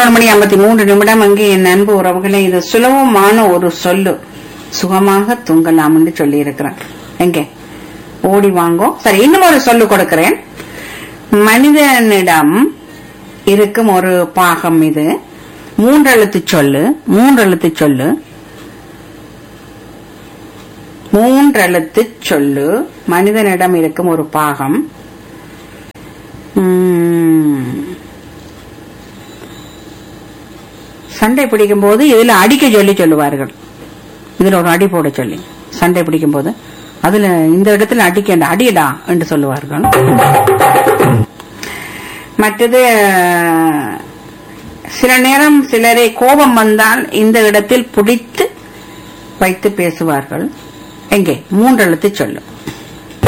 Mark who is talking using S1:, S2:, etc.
S1: பதினோரு மணி ஐம்பத்தி மூன்று நிமிடம் அங்கே என் அன்பு உறவுகளை இது சுலபமான ஒரு சொல்லு சுகமாக தூங்கலாம் என்று சொல்லி இருக்கிறேன் எங்கே ஓடி வாங்கோ சரி இன்னும் ஒரு சொல்லு கொடுக்கிறேன் மனிதனிடம் இருக்கும் ஒரு பாகம் இது மூன்றெழுத்து சொல்லு மூன்றெழுத்து சொல்லு மூன்றெழுத்து சொல்லு மனிதனிடம் இருக்கும் ஒரு பாகம் உம், சண்டை பிடிக்கும் போது இதுல அடிக்க சொல்லி சொல்லுவார்கள் இதுல ஒரு அடி போட சொல்லி சண்டை பிடிக்கும் போது அதுல இந்த இடத்துல அடிக்கண்ட அடியடா என்று சொல்லுவார்கள் மற்றது சில நேரம் சிலரை கோபம் வந்தால் இந்த இடத்தில் பிடித்து வைத்து பேசுவார்கள் எங்கே மூன்றெழுத்து சொல்லு